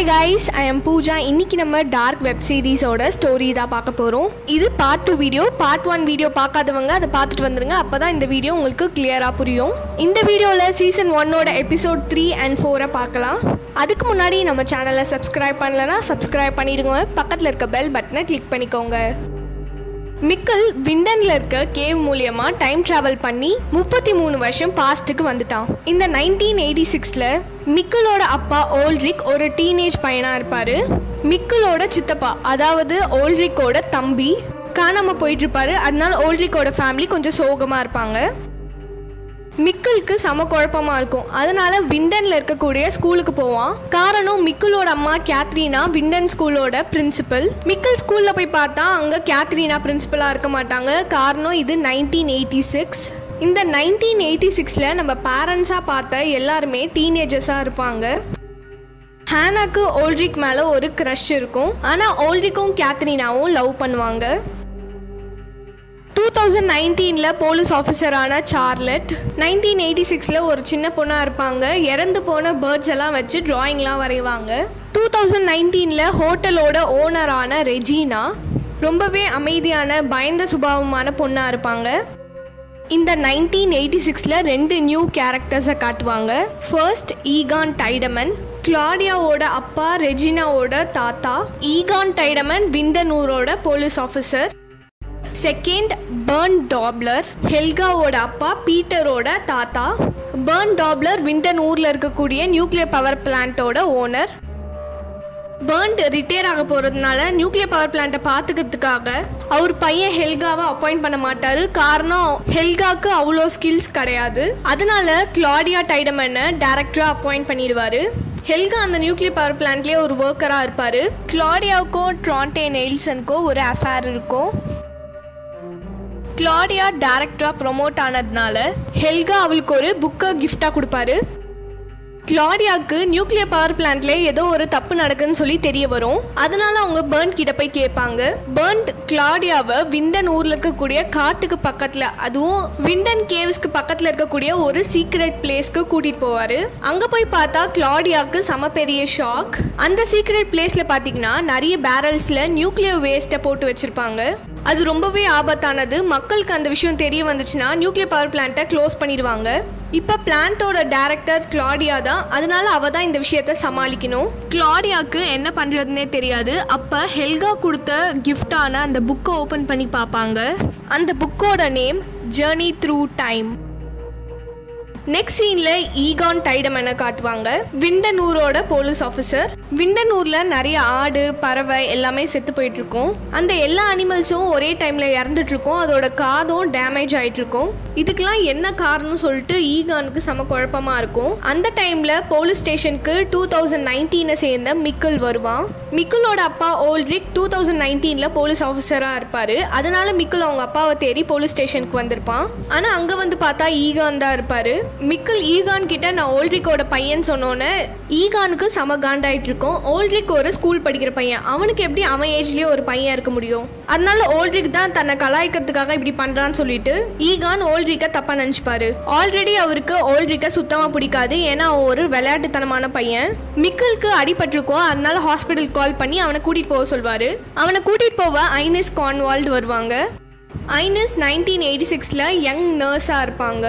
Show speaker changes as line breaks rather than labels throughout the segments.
hi guys I am Pooja இன்னைக்கு நம்ம dark web சீரிஸோட story தான் பார்க்க போகிறோம் இது part two video part one video பார்க்காதவங்க அதை பார்த்துட்டு வந்துருங்க அப்போ தான் இந்த வீடியோ உங்களுக்கு கிளியராக புரியும் இந்த வீடியோவில் சீசன் ஒன்னோட எபிசோட் த்ரீ அண்ட் ஃபோரை பார்க்கலாம் அதுக்கு முன்னாடி நம்ம சேனலை சப்ஸ்கிரைப் பண்ணலன்னா சப்ஸ்கிரைப் பண்ணிடுங்க பக்கத்தில் இருக்க பெல் பட்டனை கிளிக் பண்ணிக்கோங்க மிக்கல் விண்டன்ல இருக்க கேவ் மூலியமா டைம் டிராவல் பண்ணி முப்பத்தி மூணு வருஷம் பாஸ்ட்டுக்கு வந்துட்டான் இந்த நைன்டீன் எயிட்டி சிக்ஸ்ல மிக்கலோட அப்பா ஓல்ட்ரிக் ஒரு டீனேஜ் பையனா இருப்பாரு மிக்கலோட சித்தப்பா அதாவது ஓல்ட்ரிக்கோட தம்பி காணாம போயிட்டு இருப்பாரு அதனால ஓல்ட்ரிக்கோட ஃபேமிலி கொஞ்சம் சோகமா இருப்பாங்க மிக்கலுக்கு செம குழப்பமா இருக்கும் அதனால விண்டன்ல இருக்கக்கூடிய ஸ்கூலுக்கு போவான் காரணம் மிக்கலோட அம்மா கேத்ரீனா விண்டன் ஸ்கூலோட பிரின்சிபல் மிக்கல் ஸ்கூல்ல போய் பார்த்தா அங்க கேத்ரீனா பிரின்சிபலா இருக்க மாட்டாங்க காரணம் இது நைன்டீன் எயிட்டி சிக்ஸ் இந்த நைன்டீன் எயிட்டி சிக்ஸில் நம்ம பேரண்ட்ஸாக பார்த்த எல்லாருமே டீனேஜர்ஸாக இருப்பாங்க ஹேனாக்கு ஓல்ட்ரிக் மேலே ஒரு க்ரஷ் இருக்கும் ஆனால் ஓல்ட்ரிக்கும் கேத்ரினாவும் லவ் பண்ணுவாங்க டூ தௌசண்ட் நைன்டீனில் போலீஸ் ஆஃபீஸரான சார்லட் நைன்டீன் எயிட்டி சிக்ஸில் ஒரு சின்ன பொண்ணாக இருப்பாங்க இறந்து போன பேர்ட்ஸ் எல்லாம் வச்சு ட்ராயிங்லாம் வரைவாங்க டூ தௌசண்ட் நைன்டீனில் ஹோட்டலோட ஓனரான ரெஜினா ரொம்பவே அமைதியான பயந்த சுபாவமான பொண்ணாக இருப்பாங்க இந்த நைன்டீன் எயிட்டி சிக்ஸில் ரெண்டு நியூ கேரக்டர்ஸை காட்டுவாங்க ஃபர்ஸ்ட் ஈகான் டைடமன் கிளாடியாவோட அப்பா ரெஜினாவோட தாத்தா ஈகான் டைடமன் விண்டனூரோட police officer second Bernd Doppler ஹெல்காவோட அப்பா பீட்டரோட தாத்தா பர்ன் டாப்லர் விண்டன் ஊரில் இருக்கக்கூடிய நியூக்ளியர் பவர் பிளான்ட்டோட ஓனர் பர்ன்ட் ரிட்டையர் ஆக போகிறதுனால நியூக்ளியர் பவர் பிளான்ட்டை பார்த்துக்கிறதுக்காக அவர் பையன் ஹெல்காவை அப்பாயிண்ட் பண்ண மாட்டார் காரணம் ஹெல்காக்கு அவ்வளோ ஸ்கில்ஸ் கிடையாது அதனால கிளாடியா டைடமனை டேரக்டராக அப்பாயிண்ட் பண்ணிடுவார் ஹெல்கா அந்த நியூக்ளியர் பவர் பிளான்ட்லேயே ஒரு ஒர்க்கராக இருப்பார் கிளாடியாவுக்கும் ட்ரான்டே நெயில்சனுக்கும் ஒரு அஃபேர் இருக்கும் கிளாடியா டேரக்டராக ப்ரொமோட் ஆனதுனால ஹெல்கா அவளுக்கு ஒரு புக்கை கிஃப்டாக கொடுப்பாரு கிளாடியாவுக்கு நியூக்ளியர் பவர் பிளான்ட்ல ஏதோ ஒரு தப்பு நடக்குன்னு சொல்லி தெரிய வரும் அதனால அவங்க பேர்ன் கிட்ட போய் கேட்பாங்க பேர்ன்ட் கிளாடியாவை விண்டன் ஊர்ல இருக்கக்கூடிய காட்டுக்கு பக்கத்துல அதுவும் விண்டன் கேவ்ஸ்க்கு பக்கத்துல இருக்கக்கூடிய ஒரு சீக்ரெட் பிளேஸ்க்கு கூட்டிட்டு போவாரு அங்க போய் பார்த்தா கிளாடியாவுக்கு செம பெரிய ஷாக் அந்த சீக்ரெட் பிளேஸ்ல பாத்தீங்கன்னா நிறைய பேரல்ஸ்ல நியூக்ளியர் வேஸ்ட்டை போட்டு வச்சிருப்பாங்க அது ரொம்பவே ஆபத்தானது மக்களுக்கு அந்த விஷயம் தெரிய வந்துச்சுன்னா நியூக்ளியர் பவர் பிளான்ட்டை க்ளோஸ் பண்ணிடுவாங்க இப்போ பிளான்ட்டோட டேரக்டர் கிளாடியா தான் அதனால அவ தான் இந்த விஷயத்த சமாளிக்கணும் கிளாடியாவுக்கு என்ன பண்ணுறதுனே தெரியாது அப்போ ஹெல்கா கொடுத்த கிஃப்டான அந்த புக்கை ஓப்பன் பண்ணி பார்ப்பாங்க அந்த புக்கோட name journey through time next சீன்ல ஈகான் டைடமனை காட்டுவாங்க விண்டனூரோட போலீஸ் ஆஃபீஸர் விண்டனூர்ல நிறைய ஆடு பறவை எல்லாமே செத்து போயிட்டு இருக்கும் அந்த எல்லா அனிமல்ஸும் ஒரே டைம்ல இறந்துட்டு இருக்கும் அதோட காதும் டேமேஜ் ஆயிட்டு இருக்கும் இதுக்கெல்லாம் என்ன காரணம் சொல்லிட்டு ஈகானுக்கு செம குழப்பமா இருக்கும் அந்த டைம்ல போலீஸ் ஸ்டேஷனுக்கு டூ தௌசண்ட் நைன்டீனை சேர்ந்த மிக்கல் வருவான் மிக்கலோட அப்பா ஓல்ட்ரிக் டூ தௌசண்ட் நைன்டீன்ல போலீஸ் ஆஃபீஸரா இருப்பாரு அதனால மிக்கல் அவங்க அப்பாவை தேடி போலீஸ் ஸ்டேஷனுக்கு வந்திருப்பான் ஆனா அங்க வந்து பார்த்தா ஈகான் தான் இருப்பாரு மிக்கல் ஈகான் கிட்ட நான் ஓல்ட்ரிக்கோட பையன் சொன்னோன்னே ஈகானுக்கு செம காண்டாயிட்டு இருக்கும் ஓல்ட்ரிக் ஒரு ஸ்கூல் படிக்கிற பையன் அவனுக்கு எப்படி அவன் ஏஜ்லயே ஒரு பையன் இருக்க முடியும் அதனால ஓல்ட்ரிக் தான் தன்னை கலாய்க்கிறதுக்காக இப்படி பண்றான்னு சொல்லிட்டு ஈகான் ஓல்ட்ரிக்க தப்பா நினைச்சுப்பாரு ஆல்ரெடி அவருக்கு ஓல்ட்ரிக்க சுத்தமா பிடிக்காது ஏன்னா அவன் ஒரு விளையாட்டுத்தனமான பையன் மிக்கலுக்கு அடிபட்டிருக்கோம் அதனால ஹாஸ்பிட்டல் கால் பண்ணி அவனை கூட்டிட்டு போக சொல்வாரு அவனை கூட்டிட்டு போக ஐனிஸ் கான்வால்டு வருவாங்க ஐனிஸ் நைன்டீன் எயிட்டி சிக்ஸில் யங் நர்ஸாக இருப்பாங்க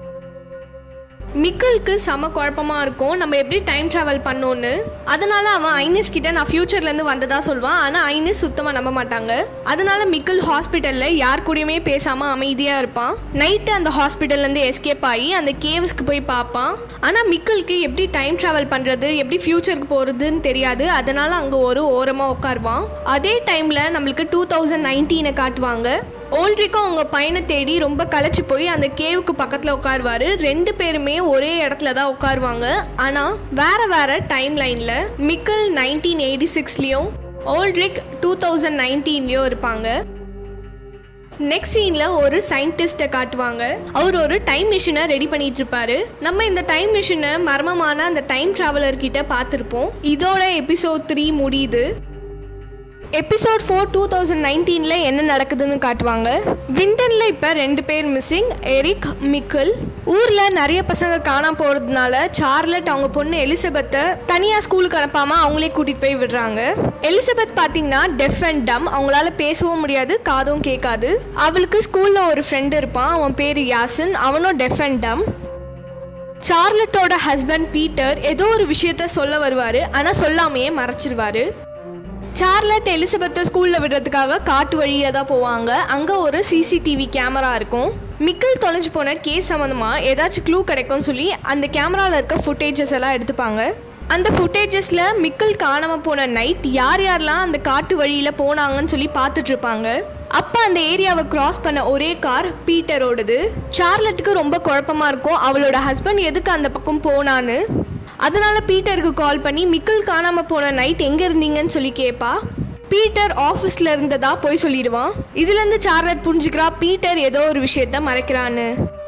மிக்கலுக்கு செம குழப்பமா இருக்கும் நம்ம எப்படி டைம் ட்ராவல் பண்ணோன்னு அதனால அவன் ஐனிஸ் கிட்ட நான் ஃபியூச்சர்லேருந்து வந்ததா சொல்வான் ஆனால் ஐனிஸ் சுத்தமாக நம்ப மாட்டாங்க அதனால மிக்கல் ஹாஸ்பிட்டலில் யார் கூடயுமே பேசாமல் அமைதியாக இருப்பான் நைட்டு அந்த ஹாஸ்பிட்டல்லேருந்து எஸ்கேப் ஆகி அந்த கேவ்ஸ்க்கு போய் பார்ப்பான் ஆனால் மிக்கலுக்கு எப்படி டைம் ட்ராவல் பண்ணுறது எப்படி ஃபியூச்சருக்கு போகிறதுன்னு தெரியாது அதனால அங்கே ஒரு ஓரமாக உட்காருவான் அதே டைமில் நம்மளுக்கு டூ தௌசண்ட் நைன்டீனை காட்டுவாங்க ஓல்ட்ரிக்கும் அவங்க பையனை தேடி ரொம்ப களைச்சு போய் அந்த கேவுக்கு பக்கத்தில் உட்காருவாரு ரெண்டு பேருமே ஒரே இடத்துல தான் உட்காருவாங்க ஆனால் வேற வேற டைம் லைனில் மிக்கல் நைன்டீன் எயிட்டி சிக்ஸ்லேயும் ஓல்ட்ரிக் டூ தௌசண்ட் நைன்டீன்லேயும் இருப்பாங்க நெக்ஸ்ட் சீனில் ஒரு சயின்டிஸ்ட்டை காட்டுவாங்க அவர் ஒரு டைம் மிஷினை ரெடி பண்ணிட்டு இருப்பாரு நம்ம இந்த டைம் மிஷினை மர்மமான அந்த டைம் டிராவலர் கிட்ட பார்த்துருப்போம் இதோட எபிசோட் த்ரீ முடியுது எபிசோட் ஃபோர் டூ தௌசண்ட் நைன்டீனில் என்ன நடக்குதுன்னு காட்டுவாங்க விண்டனில் இப்போ ரெண்டு பேர் மிஸ்ஸிங் எரிக் மிக்கல் ஊரில் நிறைய பசங்க காணாம போகிறதுனால சார்லட் அவங்க பொண்ணு எலிசபெத்தை தனியாக ஸ்கூலுக்கு அனுப்பாமல் அவங்களே கூட்டிகிட்டு போய் விடுறாங்க எலிசபெத் பார்த்தீங்கன்னா டெஃப் அண்ட் டம் அவங்களால பேசவும் முடியாது காதும் கேட்காது அவளுக்கு ஸ்கூலில் ஒரு ஃப்ரெண்டு இருப்பான் அவன் பேர் யாசின் அவனும் டெஃப் அண்ட் டம் சார்லட்டோட ஹஸ்பண்ட் பீட்டர் ஏதோ ஒரு விஷயத்த சொல்ல வருவார் ஆனால் சொல்லாமையே மறைச்சிருவாரு சார்லட் எலிசபெத்தை ஸ்கூலில் விடுறதுக்காக காட்டு வழியாக தான் போவாங்க அங்கே ஒரு சிசிடிவி கேமரா இருக்கும் மிக்கல் தொலைஞ்சு போன கேஸ் சம்மந்தமாக ஏதாச்சும் க்ளூ கிடைக்கும்னு சொல்லி அந்த கேமராவில் இருக்க ஃபுட்டேஜஸ் எல்லாம் எடுத்துப்பாங்க அந்த ஃபுட்டேஜஸில் மிக்கல் காணாமல் போன நைட் யார் யாரெல்லாம் அந்த காட்டு வழியில் போனாங்கன்னு சொல்லி பார்த்துட்டு இருப்பாங்க அப்போ அந்த ஏரியாவை கிராஸ் பண்ண ஒரே கார் பீட்டரோடது சார்லட்டுக்கு ரொம்ப குழப்பமா இருக்கும் அவளோட ஹஸ்பண்ட் எதுக்கு அந்த பக்கம் போனான்னு அதனால பீட்டருக்கு கால் பண்ணி மிக்கல் காணாம போன நைட் எங்க இருந்தீங்கன்னு சொல்லி கேட்பா பீட்டர் ஆஃபீஸில் இருந்ததா போய் சொல்லிடுவான் இதுலேருந்து சார்லட் புரிஞ்சுக்கிறா பீட்டர் ஏதோ ஒரு விஷயத்த மறைக்கிறான்னு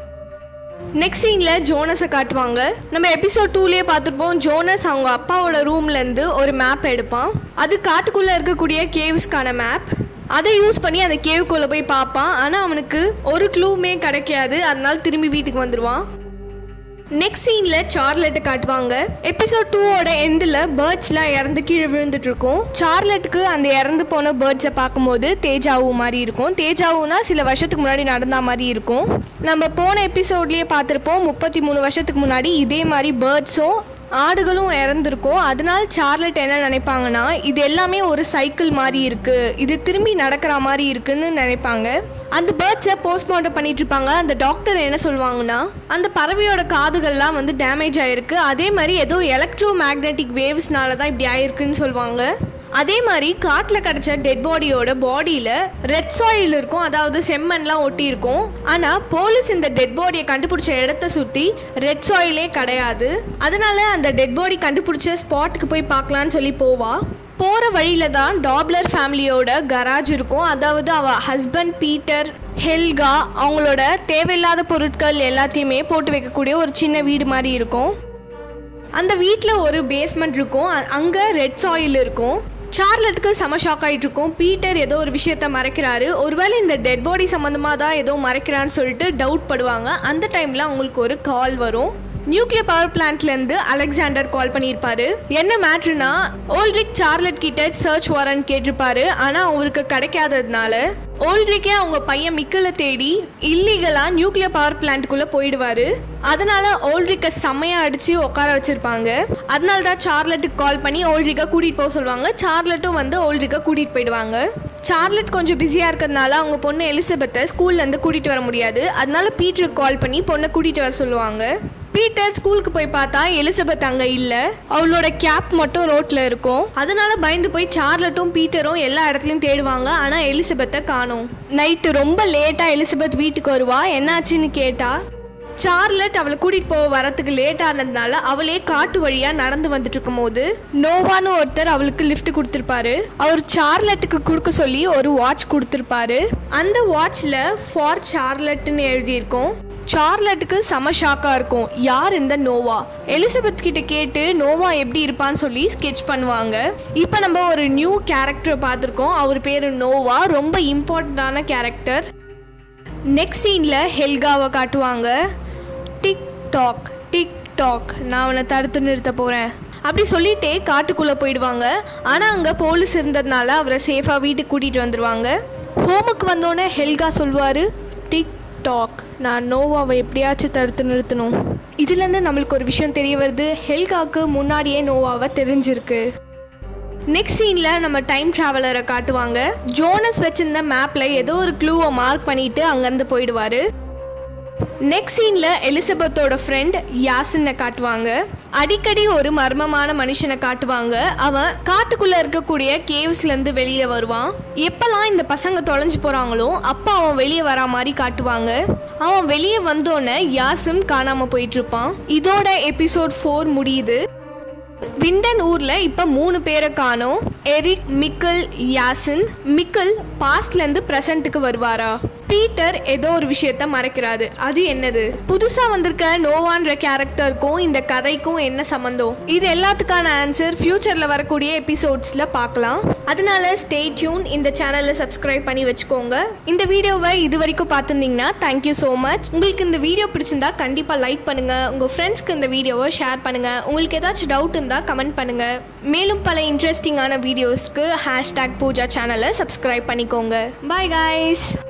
நெக்ஸ்ட் சீனில் ஜோனஸை காட்டுவாங்க நம்ம எபிசோட் டூலேயே பார்த்துருப்போம் ஜோனஸ் அவங்க அப்பாவோட ரூம்லேருந்து ஒரு மேப் எடுப்பான் அது காட்டுக்குள்ளே இருக்கக்கூடிய கேவ்ஸ்க்கான மேப் அதை யூஸ் பண்ணி அந்த கேவுக்குள்ளே போய் பார்ப்பான் ஆனால் அவனுக்கு ஒரு க்ளூவுமே கிடைக்காது அதனால திரும்பி வீட்டுக்கு வந்துடுவான் நெக்ஸ்ட் சீனில் சார்லெட்டை காட்டுவாங்க எபிசோட் டூவோட எண்டில் பேர்ட்ஸ்லாம் இறந்து கீழே விழுந்துட்டு இருக்கும் சார்லெட்டுக்கு அந்த இறந்து போன பேர்ட்ஸை பார்க்கும்போது தேஜாவு மாதிரி இருக்கும் தேஜாவுனா சில வருஷத்துக்கு முன்னாடி நடந்த மாதிரி இருக்கும் நம்ம போன எபிசோட்லேயே பார்த்துருப்போம் முப்பத்தி மூணு வருஷத்துக்கு முன்னாடி இதே மாதிரி பேர்ட்ஸும் ஆடுகளும் இறந்துருக்கும் அதனால சார்லட் என்ன நினைப்பாங்கன்னா இது எல்லாமே ஒரு சைக்கிள் மாதிரி இருக்கு இது திரும்பி நடக்கிற மாதிரி இருக்குன்னு நினைப்பாங்க அந்த பேர்ட்ஸை போஸ்ட்மார்ட்டம் பண்ணிட்டு இருப்பாங்க அந்த டாக்டர் என்ன சொல்லுவாங்கன்னா அந்த பறவையோட காதுகள்லாம் வந்து டேமேஜ் ஆயிருக்கு அதே மாதிரி ஏதோ எலக்ட்ரோ மேக்னெட்டிக் வேவ்ஸ்னால தான் இப்படி ஆயிருக்குன்னு சொல்லுவாங்க அதே மாதிரி காட்டில் கிடச்ச டெட் பாடியோட பாடியில் ரெட் சாயில் இருக்கும் அதாவது செம்மண்லாம் ஒட்டி இருக்கும் ஆனால் போலீஸ் இந்த டெட் பாடியை கண்டுபிடிச்ச இடத்த சுற்றி ரெட் சாயிலே கிடையாது அதனால அந்த டெட் பாடி கண்டுபிடிச்ச ஸ்பாட்டுக்கு போய் பார்க்கலான்னு சொல்லி போவா போகிற வழியில தான் டாப்லர் ஃபேமிலியோட கராஜ் இருக்கும் அதாவது அவ ஹஸ்பண்ட் பீட்டர் ஹெல்கா அவங்களோட தேவையில்லாத பொருட்கள் எல்லாத்தையுமே போட்டு வைக்கக்கூடிய ஒரு சின்ன வீடு மாதிரி இருக்கும் அந்த வீட்டில் ஒரு பேஸ்மெண்ட் இருக்கும் அ- அங்க ரெட் சாயில் இருக்கும் சார்லட்டுக்கு செம ஷாக் ஆயிட்டு இருக்கும் பீட்டர் ஏதோ ஒரு விஷயத்த மறைக்கிறாரு ஒருவேளை இந்த டெட் பாடி சம்மந்தமாக தான் ஏதோ மறைக்கிறான்னு சொல்லிட்டு டவுட் படுவாங்க அந்த டைமில் அவங்களுக்கு ஒரு கால் வரும் நியூக்ளியர் பவர் பிளான்ட்லேருந்து அலெக்சாண்டர் கால் பண்ணியிருப்பாரு என்ன மேட்ருனா ஓல்ட்ரிக் சார்லட் கிட்ட சர்ச் வாரண்ட் கேட்டிருப்பாரு ஆனால் அவருக்கு கிடைக்காததுனால ஓல்ட்ரிக்கே அவங்க பையன் மிக்கலை தேடி இல்லீகலாக நியூக்ளியர் பவர் பிளான்ட்டுக்குள்ளே போயிடுவாரு அதனால ஓல்ட்ரிக்கை செம்மையாக அடித்து உட்கார வச்சிருப்பாங்க அதனால தான் சார்லட்டுக்கு கால் பண்ணி ஓல்ட்ரிக்கை கூட்டிகிட்டு போக சொல்லுவாங்க சார்லட்டும் வந்து ஓல்ட்ரிக்கை கூட்டிகிட்டு போயிடுவாங்க சார்லட் கொஞ்சம் பிஸியாக இருக்கிறதுனால அவங்க பொண்ணு எலிசபெத்தை ஸ்கூல்லேருந்து கூட்டிகிட்டு வர முடியாது அதனால பீட்டருக்கு கால் பண்ணி பொண்ணை கூட்டிகிட்டு வர சொல்லுவாங்க பீட்டர் ஸ்கூலுக்கு போய் பார்த்தா எலிசபெத் அங்கே இல்லை அவளோட கேப் மட்டும் ரோட்டில் இருக்கும் அதனால பயந்து போய் சார்லட்டும் பீட்டரும் எல்லா இடத்துலையும் தேடுவாங்க ஆனால் எலிசபெத்தை காணோம் நைட்டு ரொம்ப லேட்டாக எலிசபெத் வீட்டுக்கு வருவா என்னாச்சுன்னு கேட்டா சார்லட் அவளை கூட்டிகிட்டு போக வரத்துக்கு லேட் ஆனதுனால அவளே காட்டு வழியாக நடந்து வந்துட்டு இருக்கும்போது நோவான்னு ஒருத்தர் அவளுக்கு லிஃப்ட் கொடுத்துருப்பாரு அவர் சார்லட்டுக்கு கொடுக்க சொல்லி ஒரு வாட்ச் கொடுத்துருப்பாரு அந்த வாட்ச்ல ஃபார் சார்லட்னு எழுதியிருக்கும் சார்லட்டுக்கு செம ஷாக்காக இருக்கும் யார் இந்த நோவா எலிசபெத் கிட்ட கேட்டு நோவா எப்படி இருப்பான்னு சொல்லி ஸ்கெட்ச் பண்ணுவாங்க இப்போ நம்ம ஒரு நியூ கேரக்டர் பார்த்துருக்கோம் அவர் பேர் நோவா ரொம்ப இம்பார்ட்டண்ட்டான கேரக்டர் நெக்ஸ்ட் சீனில் ஹெல்காவை காட்டுவாங்க டிக் டாக் டிக் டாக் நான் அவனை தடுத்து நிறுத்த போகிறேன் அப்படி சொல்லிட்டே காட்டுக்குள்ளே போயிடுவாங்க ஆனால் அங்கே போலீஸ் இருந்ததுனால அவரை சேஃபாக வீட்டுக்கு கூட்டிகிட்டு வந்துடுவாங்க ஹோமுக்கு வந்தோடனே ஹெல்கா சொல்வார் டிக் டாக் நான் நோவாவை எப்படியாச்சும் தடுத்து நிறுத்தணும் இதுலேருந்து நம்மளுக்கு ஒரு விஷயம் தெரிய வருது ஹெல்காக்கு முன்னாடியே நோவாவை தெரிஞ்சிருக்கு நெக்ஸ்ட் சீனில் நம்ம டைம் ட்ராவலரை காட்டுவாங்க ஜோனஸ் வச்சிருந்த மேப்பில் ஏதோ ஒரு க்ளூவை மார்க் பண்ணிட்டு அங்கேருந்து போயிடுவார் நெக்ஸ்ட் சீனில் எலிசபெத்தோட ஃப்ரெண்ட் யாசினை காட்டுவாங்க அடிக்கடி ஒரு மர்மமான மனுஷனை காட்டுவாங்க அவன் காட்டுக்குள்ளே இருக்கக்கூடிய கேவ்ஸ்லேருந்து வெளியே வருவான் எப்போல்லாம் இந்த பசங்க தொலைஞ்சு போகிறாங்களோ அப்போ அவன் வெளியே வரா மாதிரி காட்டுவாங்க அவன் வெளியே வந்தோடனே யாசிம் காணாமல் போயிட்டு இருப்பான் இதோட எபிசோட் ஃபோர் முடியுது விண்டன் ஊர்ல இப்ப மூணு பேரை காணோம் எரிக் மிக்கல் யாசின் மிக்கல் பாஸ்ட்ல இருந்து பிரசன்ட்டுக்கு வருவாரா பீட்டர் ஏதோ ஒரு விஷயத்த மறைக்கிறாரு அது என்னது புதுசா வந்திருக்க நோவான்ற கேரக்டருக்கும் இந்த கதைக்கும் என்ன சம்மந்தம் இது எல்லாத்துக்கான ஆன்சர் ஃபியூச்சர்ல வரக்கூடிய எபிசோட்ஸ்ல பார்க்கலாம் அதனால ஸ்டே டியூன் இந்த சேனலை சப்ஸ்கிரைப் பண்ணி வச்சுக்கோங்க இந்த வீடியோவை இது வரைக்கும் பார்த்துருந்தீங்கன்னா தேங்க்யூ ஸோ மச் உங்களுக்கு இந்த வீடியோ பிடிச்சிருந்தா கண்டிப்பா லைக் பண்ணுங்க உங்க ஃப்ரெண்ட்ஸ்க்கு இந்த வீடியோவை ஷேர் பண்ணுங்க உங்களுக்கு ஏதாச்சும் டவுட் இருந்தா கமெண்ட் பண்ணுங்க மேலும் பல இன்ட்ரெஸ்டிங்கான வீடியோஸ்க்கு ஹேஷ்டேக் பூஜா சேனலை சப்ஸ்கிரைப் பண்ணிக்கோங்க பாய் guys